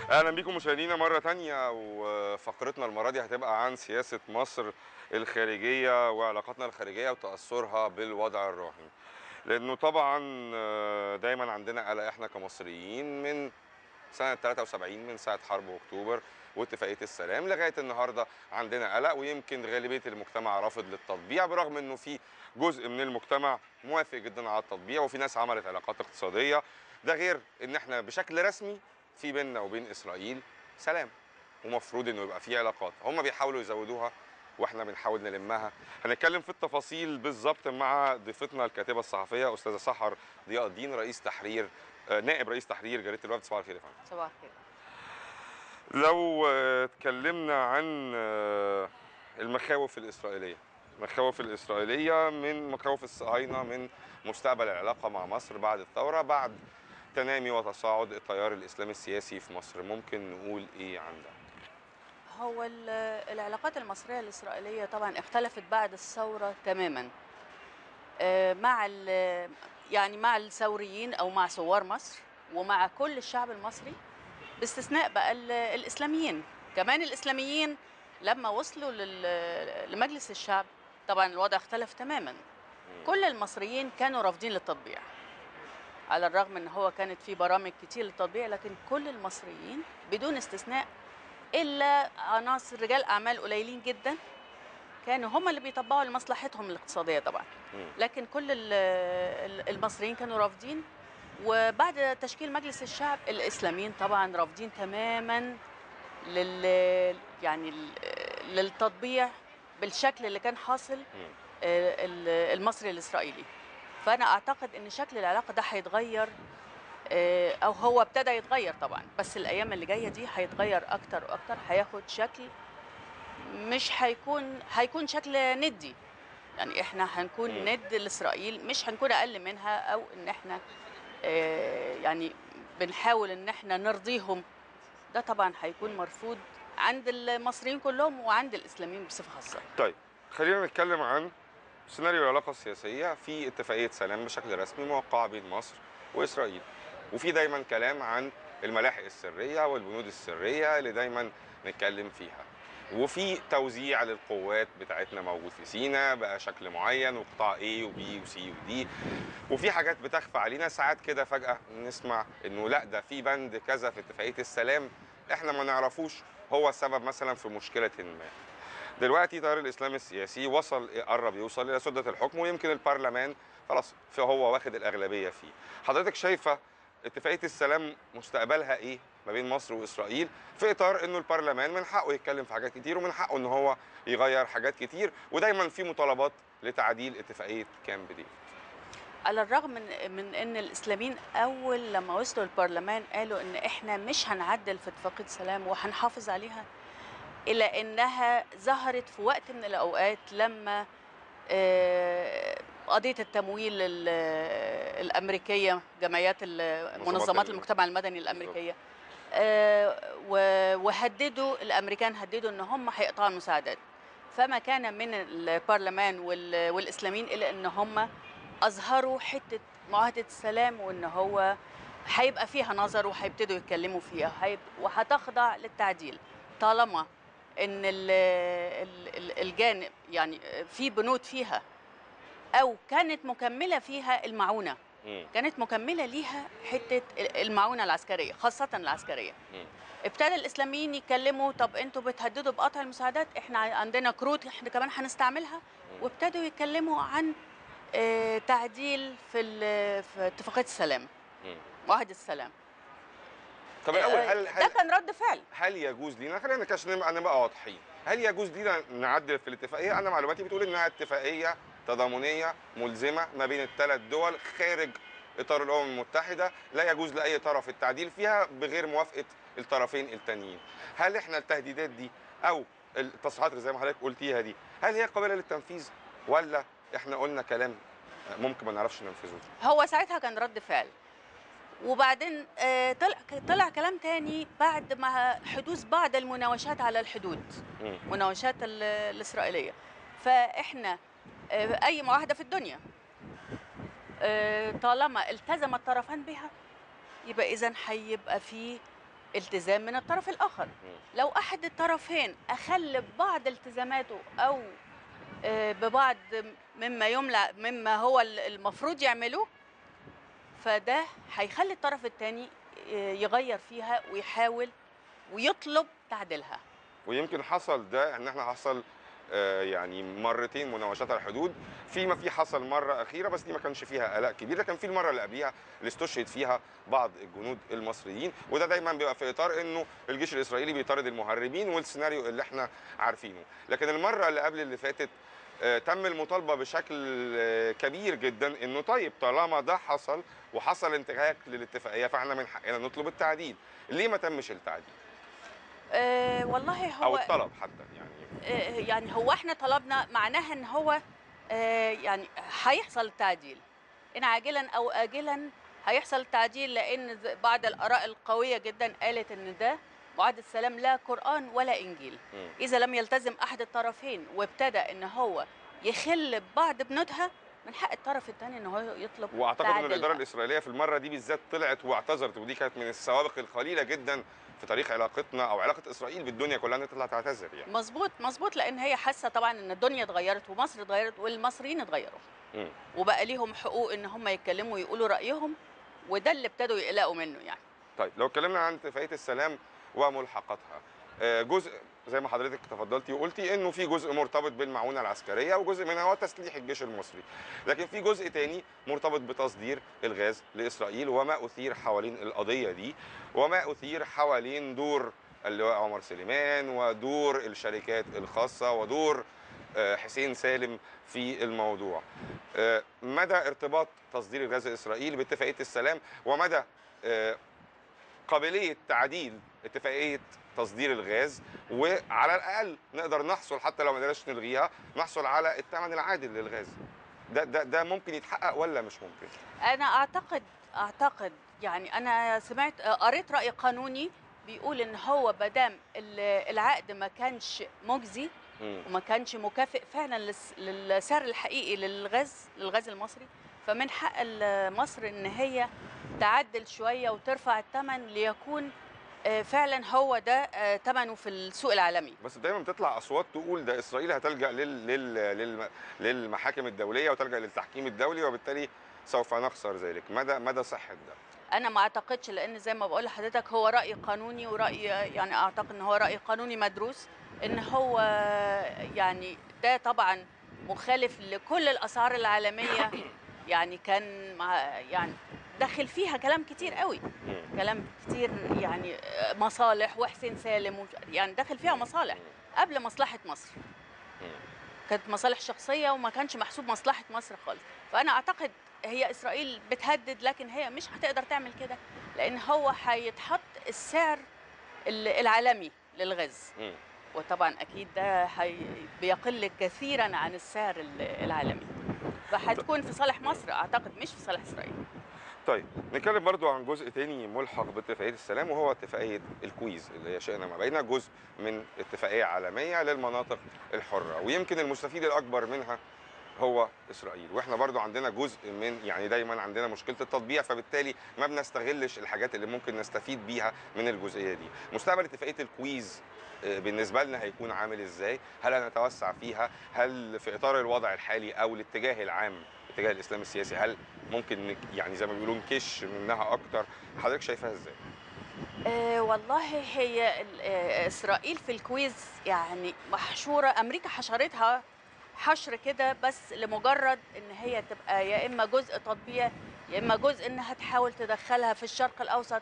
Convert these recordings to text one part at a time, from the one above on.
اهلا بيكم مشاهدينا مره تانية وفقرتنا المره دي هتبقى عن سياسه مصر الخارجيه وعلاقاتنا الخارجيه وتاثرها بالوضع الراهن لانه طبعا دايما عندنا قلق احنا كمصريين من سنه 73 من ساعه حرب اكتوبر واتفاقيه السلام لغايه النهارده عندنا قلق ويمكن غالبيه المجتمع رافض للتطبيع برغم انه في جزء من المجتمع موافق جدا على التطبيع وفي ناس عملت علاقات اقتصاديه ده غير ان احنا بشكل رسمي في بيننا وبين اسرائيل سلام ومفروض انه يبقى في علاقات هم بيحاولوا يزودوها واحنا بنحاول نلمها هنتكلم في التفاصيل بالظبط مع ضيفتنا الكاتبه الصحفيه استاذه سحر ضياء الدين رئيس تحرير نائب رئيس تحرير جريده الوفد صباح الخير يا فندم صباح الخير لو اتكلمنا عن المخاوف الاسرائيليه المخاوف الاسرائيليه من مخاوف الصهاينه من مستقبل العلاقه مع مصر بعد الثوره بعد تنامي وتصاعد التيار الاسلامي السياسي في مصر ممكن نقول ايه عن ده هو العلاقات المصريه الاسرائيليه طبعا اختلفت بعد الثوره تماما مع يعني مع الثوريين او مع ثوار مصر ومع كل الشعب المصري باستثناء بقى الاسلاميين كمان الاسلاميين لما وصلوا لمجلس الشعب طبعا الوضع اختلف تماما كل المصريين كانوا رافضين للتطبيع على الرغم ان هو كانت في برامج كتير للتطبيع لكن كل المصريين بدون استثناء الا عناصر رجال اعمال قليلين جدا كانوا هم اللي بيطبقوا لمصلحتهم الاقتصاديه طبعا لكن كل المصريين كانوا رافضين وبعد تشكيل مجلس الشعب الاسلاميين طبعا رافضين تماما لل يعني للتطبيع بالشكل اللي كان حاصل المصري الاسرائيلي فانا اعتقد ان شكل العلاقه ده هيتغير او هو ابتدى يتغير طبعا بس الايام اللي جايه دي هيتغير اكتر واكتر هياخد شكل مش هيكون هيكون شكل ندي يعني احنا هنكون ند لاسرائيل مش هنكون اقل منها او ان احنا يعني بنحاول ان احنا نرضيهم ده طبعا هيكون مرفوض عند المصريين كلهم وعند الاسلاميين بصفه خاصه طيب خلينا نتكلم عن سيناريو العلاقه السياسيه في اتفاقيه سلام بشكل رسمي موقعه بين مصر واسرائيل وفي دايما كلام عن الملاحق السريه والبنود السريه اللي دايما نتكلم فيها وفي توزيع للقوات بتاعتنا موجود في سينا بقى شكل معين وقطاع A وبي وسي ودي وفي حاجات بتخفى علينا ساعات كده فجأة نسمع انه لا ده في بند كذا في اتفاقية السلام احنا ما نعرفوش هو السبب مثلا في مشكلة ما دلوقتي تيار الاسلام السياسي وصل قرب يوصل الى سدة الحكم ويمكن البرلمان خلاص فهو واخد الاغلبية فيه حضرتك شايفة اتفاقية السلام مستقبلها ايه ما بين مصر واسرائيل في اطار انه البرلمان من حقه يتكلم في حاجات كتير ومن حقه ان هو يغير حاجات كتير ودايما في مطالبات لتعديل اتفاقيه كامب ديفيد. على الرغم من من ان الاسلاميين اول لما وصلوا البرلمان قالوا ان احنا مش هنعدل في اتفاقيه السلام وهنحافظ عليها الا انها ظهرت في وقت من الاوقات لما قضيه التمويل الامريكيه جمعيات منظمات المجتمع المدني الامريكيه وهددوا الامريكان هددوا ان هم هيقطعوا المساعدات فما كان من البرلمان والاسلاميين الا ان هم اظهروا حته معاهده السلام وان هو هيبقى فيها نظر وهيبتدوا يتكلموا فيها وهتخضع للتعديل طالما ان الجانب يعني في بنود فيها او كانت مكمله فيها المعونه كانت مكمله ليها حته المعونه العسكريه خاصه العسكريه ابتدى الاسلاميين يتكلموا طب انتوا بتهددوا بقطع المساعدات احنا عندنا كروت احنا كمان هنستعملها وابتدوا يتكلموا عن اه تعديل في في اتفاقيه السلام معاهده السلام طب الاول هل, هل ده كان رد فعل هل يجوز لينا خلينا عشان نبقى نبقى واضحين هل يجوز لينا نعدل في الاتفاقيه انا معلوماتي بتقول انها اتفاقيه تضامنيه ملزمه ما بين الثلاث دول خارج اطار الامم المتحده لا يجوز لاي طرف التعديل فيها بغير موافقه الطرفين التانيين هل احنا التهديدات دي او التصريحات اللي زي ما حضرتك قلتيها دي هل هي قابله للتنفيذ ولا احنا قلنا كلام ممكن ما نعرفش ننفذه هو ساعتها كان رد فعل وبعدين طلع طلع كلام تاني بعد ما حدوث بعض المناوشات على الحدود مناوشات الاسرائيليه فاحنا اي معاهده في الدنيا طالما التزم الطرفان بها يبقى اذا هيبقى في التزام من الطرف الاخر لو احد الطرفين اخل ببعض التزاماته او آه، ببعض مما يملى مما هو المفروض يعمله فده هيخلي الطرف الثاني يغير فيها ويحاول ويطلب تعديلها ويمكن حصل ده ان احنا حصل آه، يعني مرتين مناوشات على الحدود فيما في حصل مره اخيره بس دي ما كانش فيها قلق كبير لكن في المره اللي قبليها اللي استشهد فيها بعض الجنود المصريين وده دايما بيبقى في اطار انه الجيش الاسرائيلي بيطارد المهربين والسيناريو اللي احنا عارفينه لكن المره اللي قبل اللي فاتت آه، تم المطالبه بشكل آه، كبير جدا انه طيب طالما ده حصل وحصل انتهاك للاتفاقيه فاحنا من حقنا نطلب التعديل ليه ما تمش التعديل أه والله هو او الطلب حتى يعني آه، يعني هو احنا طلبنا معناها ان هو آه، يعني هيحصل التعديل ان عاجلا او اجلا هيحصل التعديل لان ز- بعض الاراء القويه جدا قالت ان ده معاهده السلام لا قران ولا انجيل مم. اذا لم يلتزم احد الطرفين وابتدى ان هو يخل ببعض بنودها من حق الطرف الثاني ان هو يطلب واعتقد ان تعديلها. الاداره الاسرائيليه في المره دي بالذات طلعت واعتذرت ودي كانت من السوابق القليله جدا في تاريخ علاقتنا او علاقه اسرائيل بالدنيا كلها انها تطلع تعتذر يعني مظبوط مظبوط لان هي حاسه طبعا ان الدنيا اتغيرت ومصر اتغيرت والمصريين اتغيروا مم. وبقى ليهم حقوق ان هم يتكلموا ويقولوا رايهم وده اللي ابتدوا يقلقوا منه يعني طيب لو اتكلمنا عن اتفاقيه السلام وملحقاتها آه، جزء زي ما حضرتك تفضلتي وقلتي انه في جزء مرتبط بالمعونه العسكريه وجزء منها هو تسليح الجيش المصري لكن في جزء تاني مرتبط بتصدير الغاز لاسرائيل وما اثير حوالين القضيه دي وما اثير حوالين دور اللواء عمر سليمان ودور الشركات الخاصه ودور آه، حسين سالم في الموضوع آه، مدى ارتباط تصدير الغاز لاسرائيل باتفاقيه السلام ومدى آه، قابليه تعديل اتفاقيه تصدير الغاز وعلى الاقل نقدر نحصل حتى لو ما قدرناش نلغيها نحصل على الثمن العادل للغاز ده ده ده ممكن يتحقق ولا مش ممكن انا اعتقد اعتقد يعني انا سمعت قريت راي قانوني بيقول ان هو بدام العقد ما كانش مجزي مم. وما كانش مكافئ فعلا للس- للسعر الحقيقي للغاز للغاز المصري فمن حق ال- مصر ان هي تعدل شويه وترفع الثمن ليكون آه، فعلا هو ده آه، ثمنه في السوق العالمي بس دايما بتطلع اصوات تقول ده اسرائيل هتلجا لل لل لل للمحاكم الدوليه وتلجا للتحكيم الدولي وبالتالي سوف نخسر ذلك مدى مدى صحه ده انا ما اعتقدش لان زي ما بقول لحضرتك هو راي قانوني وراي يعني اعتقد ان هو راي قانوني مدروس ان هو يعني ده طبعا مخالف لكل الاسعار العالميه يعني كان مع يعني دخل فيها كلام كتير قوي مم. كلام كتير يعني مصالح وحسين سالم ومش- يعني دخل فيها مصالح قبل مصلحه مصر مم. كانت مصالح شخصيه وما كانش محسوب مصلحه مصر خالص فانا اعتقد هي اسرائيل بتهدد لكن هي مش هتقدر تعمل كده لان هو هيتحط السعر ال- العالمي للغاز مم. وطبعا اكيد ده هي بيقل كثيرا عن السعر ال- العالمي فهتكون في صالح مصر اعتقد مش في صالح اسرائيل طيب نتكلم برضو عن جزء تاني ملحق باتفاقيه السلام وهو اتفاقيه الكويز اللي هي شئنا ما بينها جزء من اتفاقيه عالميه للمناطق الحره ويمكن المستفيد الاكبر منها هو اسرائيل واحنا برضو عندنا جزء من يعني دايما عندنا مشكله التطبيع فبالتالي ما بنستغلش الحاجات اللي ممكن نستفيد بيها من الجزئيه دي مستقبل اتفاقيه الكويز آه، بالنسبه لنا هيكون عامل ازاي هل هنتوسع فيها هل في اطار الوضع الحالي او الاتجاه العام اتجاه الاسلام السياسي هل ممكن نك- يعني زي ما بيقولوا نكش منها اكتر حضرتك شايفاها ازاي آه والله هي ال- آه، اسرائيل في الكويز يعني محشوره امريكا حشرتها حشر كده بس لمجرد ان هي تبقى يا اما جزء تطبيع يا اما جزء انها تحاول تدخلها في الشرق الاوسط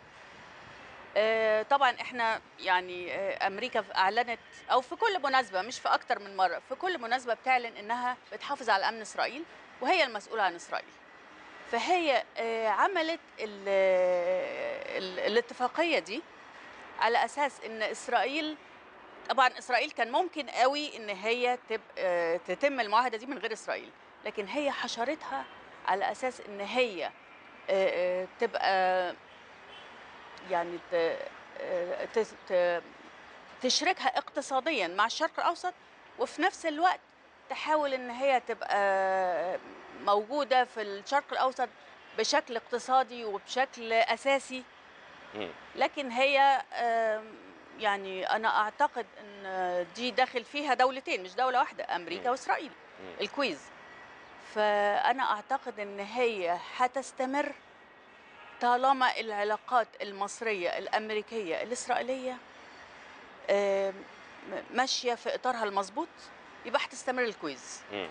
آه، طبعا احنا يعني آه، امريكا اعلنت او في كل مناسبه مش في اكتر من مره في كل مناسبه بتعلن انها بتحافظ على امن اسرائيل وهي المسؤوله عن اسرائيل فهي آه، عملت ال- ال- الاتفاقيه دي على اساس ان اسرائيل طبعا اسرائيل كان ممكن قوي ان هي تب... آه، تتم المعاهده دي من غير اسرائيل لكن هي حشرتها على اساس ان هي آه، آه، تبقى يعني ت... آه، ت- ت- تشركها اقتصاديا مع الشرق الاوسط وفي نفس الوقت تحاول ان هي تبقى موجوده في الشرق الاوسط بشكل اقتصادي وبشكل اساسي مم. لكن هي آم، يعني انا اعتقد ان دي داخل فيها دولتين مش دوله واحده امريكا مم. واسرائيل مم. الكويز فانا اعتقد ان هي هتستمر طالما العلاقات المصريه الامريكيه الاسرائيليه آم، ماشيه في اطارها المظبوط يبقى هتستمر الكويز مم.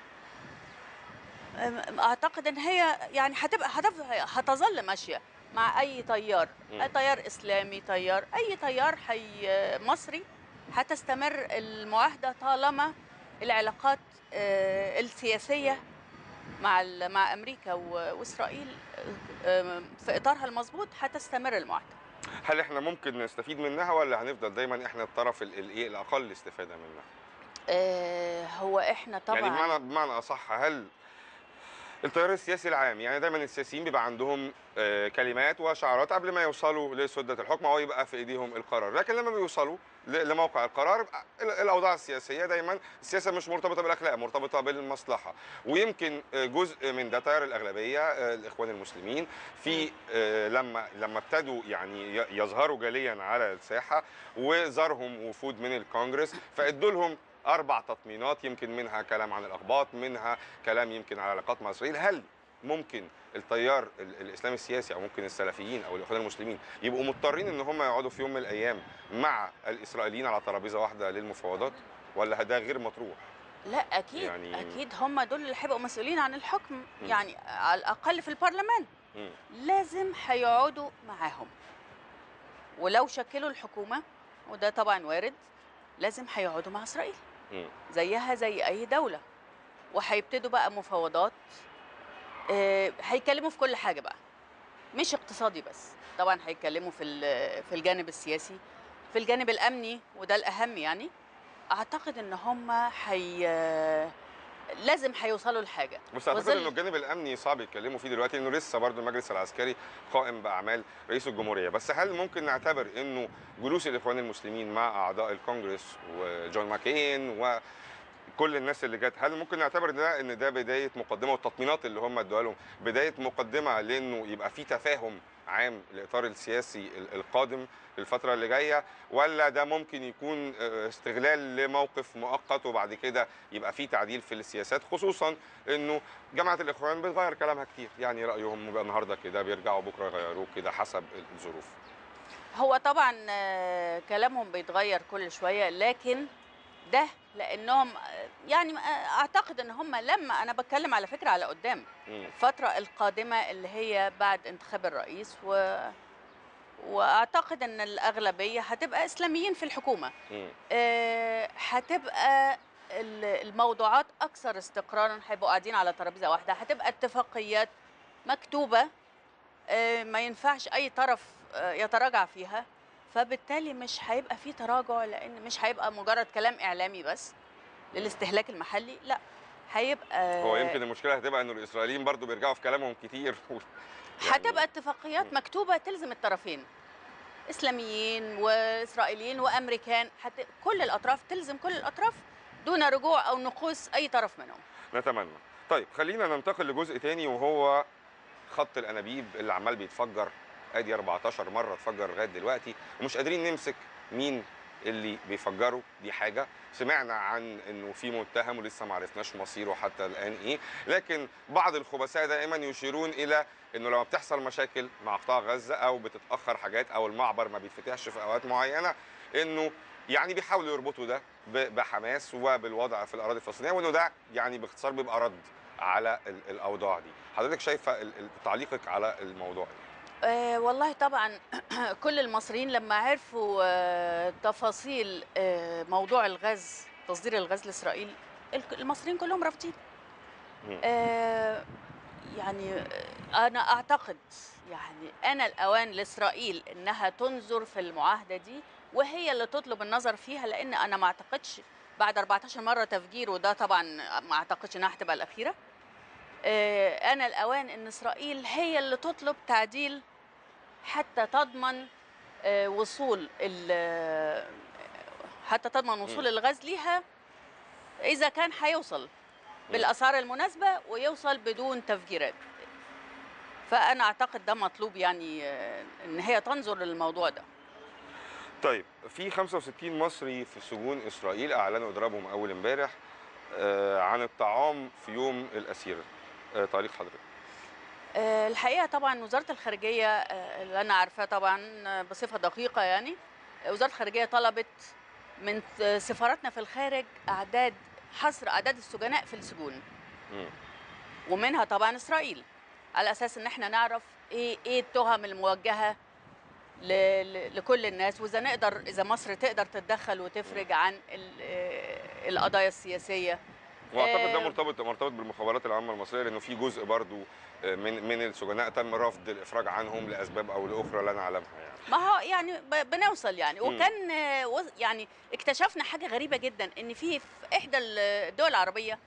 أم- اعتقد ان هي يعني هتبقى هتف- هتظل ماشيه مع اي تيار مم. اي تيار اسلامي تيار اي تيار حي مصري هتستمر المعاهده طالما العلاقات آه، السياسيه مع ال- مع امريكا و- واسرائيل آه، في اطارها المظبوط هتستمر المعاهده هل احنا ممكن نستفيد منها ولا هنفضل دايما احنا الطرف ال- الايه الاقل استفاده منها آه، هو احنا طبعا يعني بمعنى بمعنى اصح هل التيار السياسي العام يعني دايما السياسيين بيبقى عندهم آه، كلمات وشعارات قبل ما يوصلوا لسده الحكم او يبقى في ايديهم القرار لكن لما بيوصلوا ل- لموقع القرار ال- الاوضاع السياسيه دايما السياسه مش مرتبطه بالاخلاق مرتبطه بالمصلحه ويمكن آه، جزء من ده تيار الاغلبيه آه، الاخوان المسلمين في آه، لما لما ابتدوا يعني ي- يظهروا جليا على الساحه وزارهم وفود من الكونجرس فادوا لهم اربع تطمينات يمكن منها كلام عن الاخباط منها كلام يمكن على علاقات مع اسرائيل هل ممكن التيار ال- الاسلامي السياسي او ممكن السلفيين او الاخوان المسلمين يبقوا مضطرين ان هم يقعدوا في يوم من الايام مع الاسرائيليين على ترابيزه واحده للمفاوضات ولا ده غير مطروح لا اكيد يعني- يعني اكيد هم دول اللي هيبقوا مسؤولين عن الحكم م. يعني على الاقل في البرلمان مم. لازم هيقعدوا معاهم ولو شكلوا الحكومه وده طبعا وارد لازم هيقعدوا مع اسرائيل مم. زيها زي اي دوله وهيبتدوا بقى مفاوضات آه، هيتكلموا في كل حاجه بقى مش اقتصادي بس طبعا هيتكلموا في ال- في الجانب السياسي في الجانب الامني وده الاهم يعني اعتقد ان هم حي لازم هيوصلوا لحاجه بس اعتقد وظل- انه الجانب الامني صعب يتكلموا فيه دلوقتي انه لسه برضه المجلس العسكري قائم باعمال رئيس الجمهوريه بس هل ممكن نعتبر انه جلوس الاخوان المسلمين مع اعضاء الكونجرس وجون ماكين وكل الناس اللي جت هل ممكن نعتبر ده ان ده بدايه مقدمه والتطمينات اللي هم ادوها لهم بدايه مقدمه لانه يبقى في تفاهم عام الاطار السياسي ال- القادم الفتره اللي جايه ولا ده ممكن يكون آه، استغلال لموقف مؤقت وبعد كده يبقى في تعديل في السياسات خصوصا انه جامعه الاخوان بتغير كلامها كتير يعني رايهم بقى النهارده كده بيرجعوا بكره يغيروه كده حسب الظروف هو طبعا آه، كلامهم بيتغير كل شويه لكن ده لانهم آه، يعني آه، اعتقد ان هم لما انا بتكلم على فكره على قدام مم. الفتره القادمه اللي هي بعد انتخاب الرئيس و واعتقد ان الاغلبيه هتبقى اسلاميين في الحكومه مم. آه، هتبقى ال- الموضوعات اكثر استقرارا هيبقوا قاعدين على ترابيزه واحده هتبقى اتفاقيات مكتوبه آه، ما ينفعش اي طرف آه، يتراجع فيها فبالتالي مش هيبقى في تراجع لان مش هيبقى مجرد كلام اعلامي بس للاستهلاك المحلي لا هيبقى هو يمكن المشكله هتبقى انه الاسرائيليين برضو بيرجعوا في كلامهم كتير يعني- هتبقى اتفاقيات مم. مكتوبه تلزم الطرفين اسلاميين واسرائيليين وامريكان حت... كل الاطراف تلزم كل الاطراف دون رجوع او نقوص اي طرف منهم نتمنى طيب خلينا ننتقل لجزء تاني وهو خط الانابيب اللي عمال بيتفجر ادي 14 مره اتفجر لغايه دلوقتي ومش قادرين نمسك مين اللي بيفجروا دي حاجه سمعنا عن انه في متهم ولسه ما عرفناش مصيره حتى الان ايه لكن بعض الخبثاء دائما يشيرون الى انه لما بتحصل مشاكل مع قطاع غزه او بتتاخر حاجات او المعبر ما بيتفتحش في اوقات معينه انه يعني بيحاولوا يربطوا ده ب- بحماس وبالوضع في الاراضي الفلسطينيه وانه ده يعني باختصار بيبقى رد على ال- الاوضاع دي حضرتك شايفه ال- ال- تعليقك على الموضوع ده آه والله طبعا كل المصريين لما عرفوا آه تفاصيل آه موضوع الغاز تصدير الغاز لاسرائيل الك- المصريين كلهم رافضين مم. آه يعني آه، انا اعتقد يعني انا الاوان لاسرائيل انها تنظر في المعاهده دي وهي اللي تطلب النظر فيها لان انا ما اعتقدش بعد 14 مره تفجير وده طبعا ما اعتقدش انها هتبقى الاخيره آه، انا الاوان ان اسرائيل هي اللي تطلب تعديل حتى تضمن آه، وصول ال- حتى تضمن وصول الغاز ليها اذا كان هيوصل بالاسعار المناسبه ويوصل بدون تفجيرات فانا اعتقد ده مطلوب يعني آه، ان هي تنظر للموضوع ده طيب في 65 مصري في سجون اسرائيل اعلنوا اضرابهم اول امبارح آه، عن الطعام في يوم الاسير آه، تعليق حضرتك آه، الحقيقه طبعا وزاره الخارجيه آه، اللي انا عارفاه طبعا آه، بصفه دقيقه يعني آه، وزاره الخارجيه طلبت من آه، سفاراتنا في الخارج اعداد حصر اعداد السجناء في السجون مم. ومنها طبعا اسرائيل على اساس ان احنا نعرف ايه ايه التهم الموجهه ل- ل- لكل الناس واذا نقدر اذا مصر تقدر تتدخل وتفرج عن ال- آه، القضايا السياسيه واعتقد ده آه، مرتبط مرتبط بالمخابرات العامه المصريه لانه في جزء برضو آه، من من السجناء تم رفض الافراج عنهم لاسباب او لاخرى لا نعلمها يعني ما هو يعني ب- بنوصل يعني مم. وكان آه، وز- يعني اكتشفنا حاجه غريبه جدا ان في في احدى الدول العربيه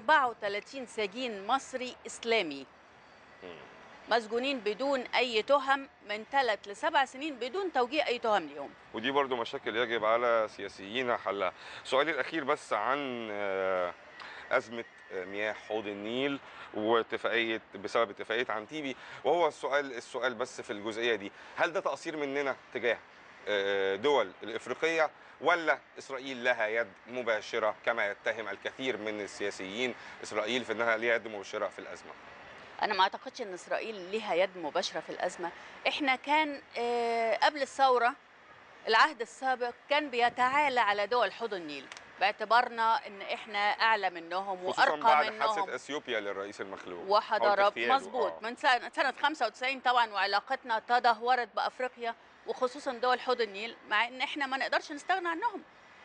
34 سجين مصري اسلامي مم. مسجونين بدون اي تهم من ثلاث لسبع سنين بدون توجيه اي تهم ليهم ودي برضو مشاكل يجب على سياسيين حلها سؤالي الأخير بس عن آه، أزمة آه، مياه حوض النيل واتفاقية بسبب اتفاقية عن وهو السؤال السؤال بس في الجزئية دي هل ده تقصير مننا تجاه آه، دول الإفريقية ولا إسرائيل لها يد مباشرة كما يتهم الكثير من السياسيين إسرائيل في أنها ليها يد مباشرة في الأزمة انا ما اعتقدش ان اسرائيل ليها يد مباشره في الازمه احنا كان آه، قبل الثوره العهد السابق كان بيتعالى على دول حوض النيل باعتبارنا ان احنا اعلى منهم خصوصا وارقى بعد منهم حادثة أثيوبيا للرئيس المخلوع أو وحضارات اغتياله، مظبوط آه. من سنه سنه 95 طبعا وعلاقتنا تدهورت بافريقيا وخصوصا دول حوض النيل مع ان احنا ما نقدرش نستغنى عنهم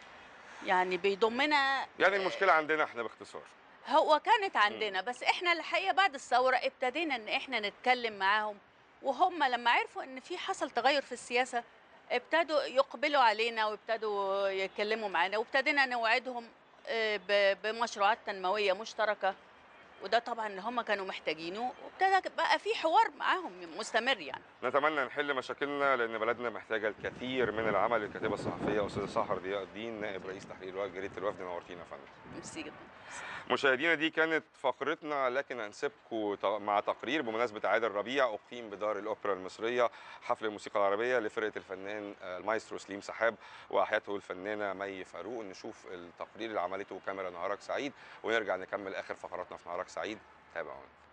يعني بيضمنا يعني المشكلة عندنا احنا باختصار هو كانت عندنا بس احنا الحقيقه بعد الثوره ابتدينا ان احنا نتكلم معاهم وهم لما عرفوا ان في حصل تغير في السياسه ابتدوا يقبلوا علينا وابتدوا يتكلموا معانا وابتدينا نوعدهم آه، ب- بمشروعات تنمويه مشتركه وده طبعا اللي هم كانوا محتاجينه وابتدى بقى في حوار معاهم مستمر يعني نتمنى نحل مشاكلنا لان بلدنا محتاجه الكثير من العمل الكاتبه الصحفيه استاذه سحر ضياء الدين نائب رئيس تحرير الوفد جريده الوفد نورتينا يا فندم ميرسي جدا مشاهدينا دي كانت فقرتنا لكن هنسيبكم ت- مع تقرير بمناسبه عيد الربيع اقيم بدار الاوبرا المصريه حفل الموسيقى العربيه لفرقه الفنان آه، المايسترو سليم سحاب واحيته الفنانه مي فاروق نشوف التقرير اللي عملته كاميرا نهارك سعيد ونرجع نكمل اخر فقراتنا في نهارك سعيد تابعونا